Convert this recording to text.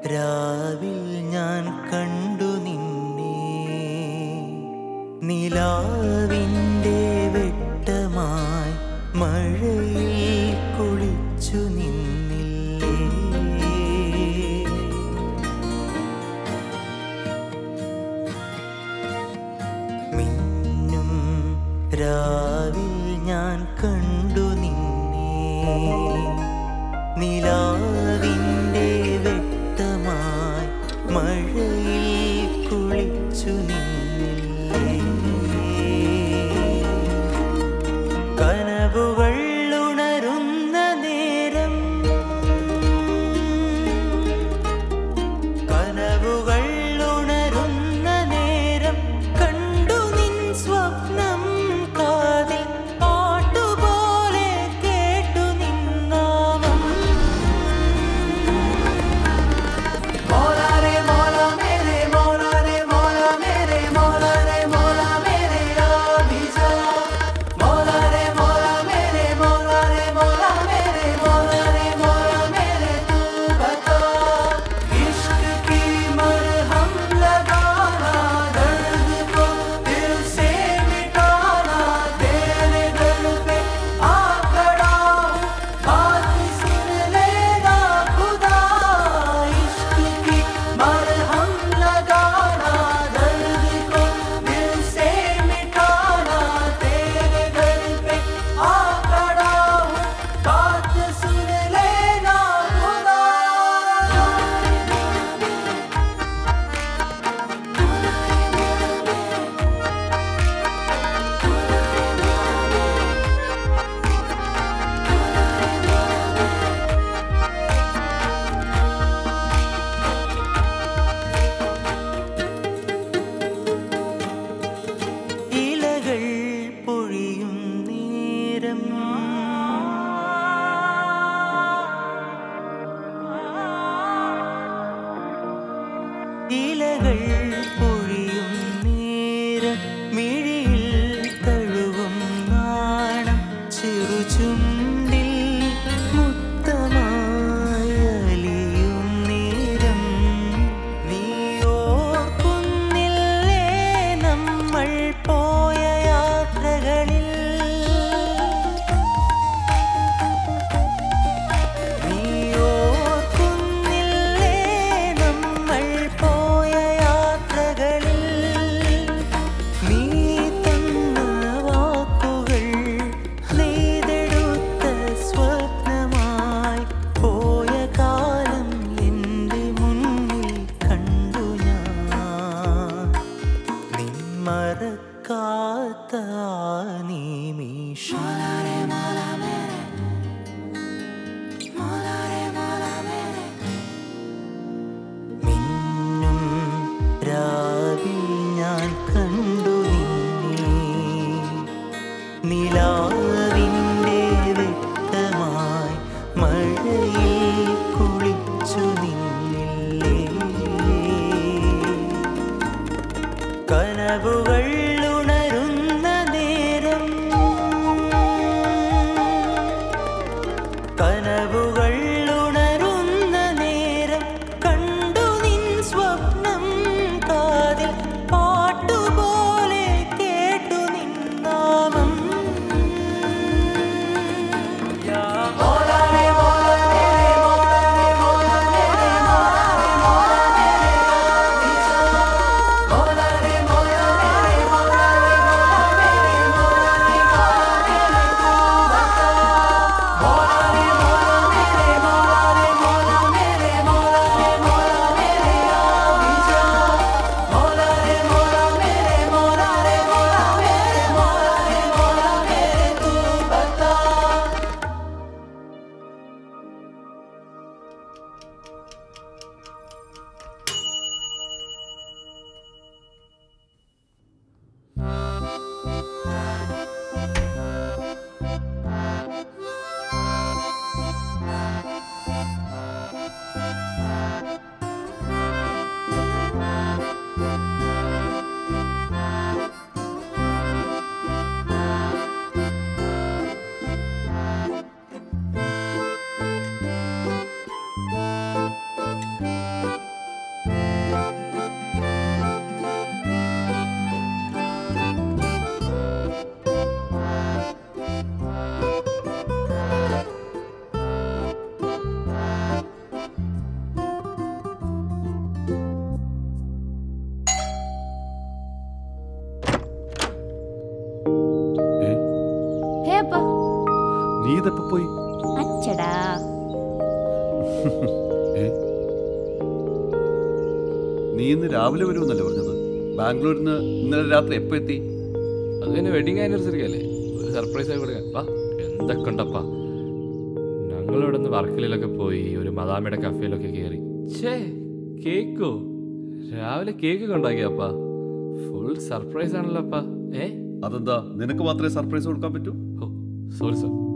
രാവിൽ ഞാൻ കണ്ടു നിന്നെ നിലാവിൻ്റെ വെട്ടമായി മഴയിൽ കുളിച്ചു നിന്നില്ലേ മിന്നും രാവിൽ ഞാൻ കണ്ടു നിന്നെ നിലാവിൻ്റെ വെട്ടമായി മഴയിൽ കുളിച്ചു നിന്നില്ലേ കനവുകൾ ഉണരുന്ന നേരം കനവുകൾ ഉണരുന്ന നേരം കണ്ടു നിൻ സ്വപ്നം കാതിൽ പാട്ടുപോലെ കേട്ടു നിന്നാമം മോളാ രേ മോളാ മേരെ മോളാ രേ മോളാ മേരെ മോളാ രേ മോളാ മേരെ ആഭിജാ മോളാ രേ മോളാ മേരെ മോളാ രേ മോളാ മേരെ മോളാ രേ മോളാ മേരെ तू बता इश्क की मरहम लगाना दर्द को दिल से मिटाना तेरे दिल पे आ खड़ा हूँ बात सुन लेना खुदा इश्क की मरहम लगाना दर्द को दिल से मिटाना तेरे दिल पे आ खड़ा हूँ बात सुन लेना खुदा ഇലകൾ പൊഴിയും നേരം ഇലകൾ പൊഴിയും നേരം മിഴിയിൽ തഴുകും നാണം ചെറുചുണ്ടിൽ മുത്തമായി അലിയും നേരം നീ ഓർക്കുന്നില്ലേ നമ്മൾ പോയ യാത്രകളിൽ നീ ഓർക്കുന്നില്ലേ നമ്മൾ പോയ യാത്രകളിൽ നീ തന്ന വാക്കുകൾ നെയ്തെടുത്ത സ്വപ്നമായി പോയ കാലം എൻ്റെ മുന്നിൽ കണ്ടു ഞാൻ നിൻ മറക്കാത്ത ആ നിമിഷം മിന്നും രാവിൽ ഞാൻ കണ്ടു നിന്നെ നിലാവിൻ്റെ വെട്ടമായി മഴയിൽ കുളിച്ചു നിന്നില്ലേ കനവുകൾ ഉണരുന്ന നേരം കനവുകൾ ഉണരുന്ന നേരം കണ്ടു നിൻ സ്വപ്നം കാതിൽ പാട്ടുപോലെ കേട്ടു നിന്നാമം നീ ഇന്ന് രാവിലെ വരുമെന്നല്ലേ പറഞ്ഞത് ബാംഗ്ലൂരിൽ നിന്ന് ഇന്നലെ രാത്രി എപ്പോ എത്തി അത് പിന്നെ വെഡിങ് ആനിവേഴ്സറി അല്ലേ ഒരു സർപ്രൈസ് ആയി കൊടുക്കാം പാ എന്തൊക്കെ ഉണ്ടപ്പാ ഞങ്ങളിവിടെ നിന്ന് വർക്കലിലൊക്കെ പോയി ഒരു മദാമയുടെ കഫേയിലൊക്കെ കയറി ഛേ കേക്കോ രാവിലെ കേക്ക് ഉണ്ടാക്കിയപ്പാ ഫുൾ സർപ്രൈസ് ആണല്ലോ അപ്പാ ഏ അതെന്താ നിനക്ക് മാത്രമേ സർപ്രൈസ് കൊടുക്കാൻ പറ്റൂ ഓ സോറി സർ